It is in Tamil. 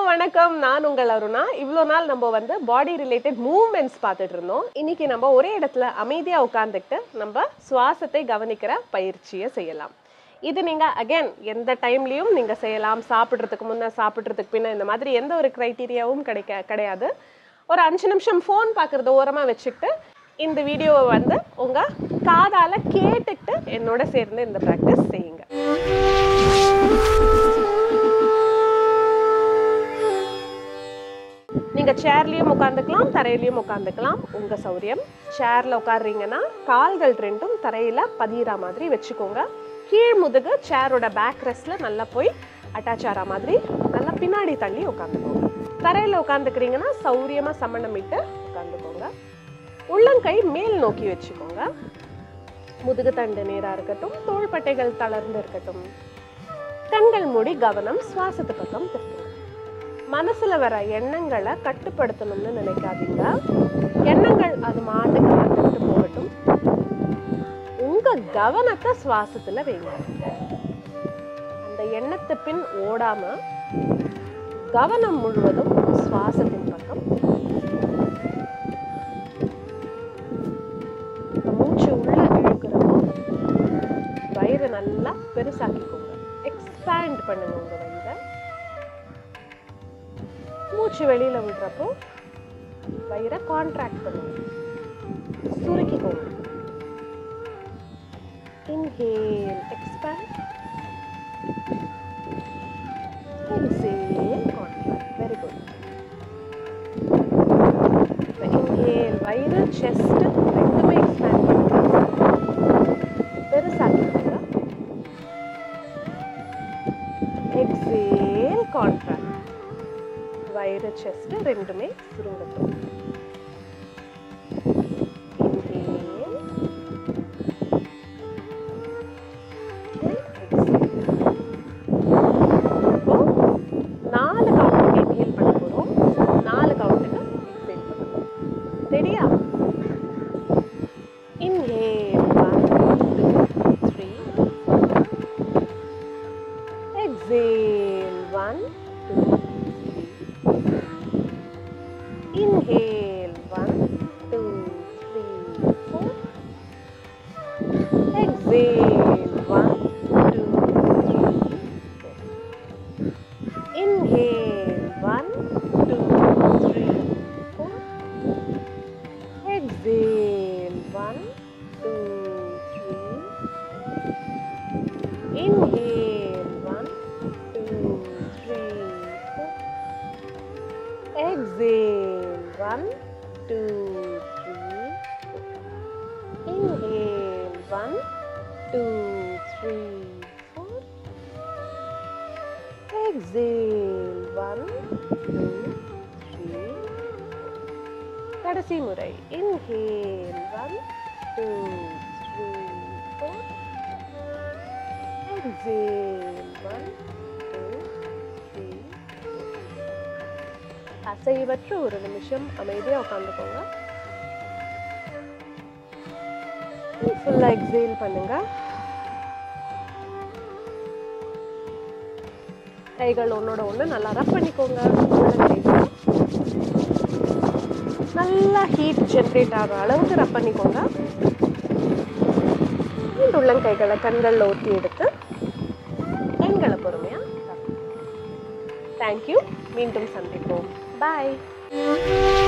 வணக்கம் நான் உங்கள் அருணா இவ்வளோ நாள் நம்ம வந்து பாடி ரிலேட்டட் மூவ்மெண்ட்ஸ் பார்த்துட்டு இருந்தோம் இன்னைக்கு நம்ம ஒரே இடத்துல அமைதியாக உட்காந்துக்கிட்டு நம்ம சுவாசத்தை கவனிக்கிற பயிற்சியை செய்யலாம் இது நீங்கள் அகைன் எந்த டைம்லேயும் நீங்கள் செய்யலாம் சாப்பிட்றதுக்கு முன்னே சாப்பிட்றதுக்கு பின்ன இந்த மாதிரி எந்த ஒரு க்ரைட்டீரியாவும் கிடைக்க கிடையாது ஒரு அஞ்சு நிமிஷம் ஃபோன் பார்க்குறத ஓரமாக வச்சுக்கிட்டு இந்த வீடியோவை வந்து உங்கள் காதால் கேட்டுக்கிட்டு என்னோட சேர்ந்து இந்த ப்ராக்டிஸ் செய்யுங்க நீங்க சேர்லயும் உட்காந்துக்கலாம் தரையிலயும் உட்காந்துக்கலாம் உங்க சௌரியம் சேர்ல உட்காடுறீங்கன்னா கால்கள் ரெண்டும் தரையில பதியிற மாதிரி வச்சுக்கோங்க கீழ் முதுகு சேரோட பேக் ரெஸ்ட்ல நல்லா போய் அட்டாச் ஆகிற மாதிரி நல்லா பின்னாடி தள்ளி உட்காந்துக்கோங்க தரையில உட்காந்துக்கிறீங்கன்னா சௌரியமா சமணமிட்டு உட்காந்துக்கோங்க உள்ளங்கை மேல் நோக்கி வச்சுக்கோங்க முதுகு தண்டு நேரா இருக்கட்டும் தோள்பட்டைகள் தளர்ந்து இருக்கட்டும் கண்கள் மூடி கவனம் சுவாசத்து பக்கம் திருப்புங்க மனசுல வர எண்ணங்களை கட்டுப்படுத்தணும்னு நினைக்காதீங்க எண்ணங்கள் அது மாட்டுக்கு வந்துட்டு போகட்டும் உங்க கவனத்தை சுவாசத்துல வைங்க அந்த எண்ணத்தை பின் ஓடாம கவனம் முழுவதும் சுவாசத்தின் பக்கம் இப்ப மூச்சு உள்ள இழுக்கிறப்போ வயிறு நல்லா பெருசாக்கிக்கோங்க எக்ஸ்பேண்ட் பண்ணுங்க உங்க வயிறை மூச்சு வெளியில விடுறப்போ வயிறை கான்ட்ராக்ட் பண்ணுங்க சுருக்கிக்கோங்க inhale expand exhale contract very good inhale வயிறு செஸ்ட் ரெண்டுமே எக்ஸ்பேண்ட் பண்ணுங்க பெருசாக்கிக்கோங்க எக்ஸேல் கான்ட்ராக்ட் வயிறு செஸ்ட் ரெண்டுமே சுருங்கட்டும் Inhale. And exhale. இப்போ நாலு கவுண்ட்டுக்கு இன்ஹேல் பண்ண போறோம் நாலு கவுண்ட்டுக்கு எக்ஸேல் பண்ண போறோம் ரெடியா inhale one two three exhale one two three inhale one two three four exhale one two three four inhale one two three four exhale one two three Inhale, one, two, three, four. Exhale, one, two, three, four. Inhale, one, two, three, four. Exhale, one, two, three, four. கடைசி முறை inhale one two three four exhale one two three அசைவற்று ஒரு நிமிஷம் அமைதியா உட்காந்துக்கோங்க ஃபுல்லா எக்ஸேல் பண்ணுங்க கைகள் ஒன்னோட ஒண்ணு நல்லா ரப் பண்ணிக்கோங்க உள்ளங்கைகள். நல்லா ஹீட் ஜென்ரேட் ஆகிற அளவுக்கு ரப் பண்ணிக்கோங்க இந்த உள்ளங்கைகளை கண்களில் ஊற்றி எடுத்து கண்களை பொறுமையாக தேங்க்யூ மீண்டும் சந்திப்போம் பாய்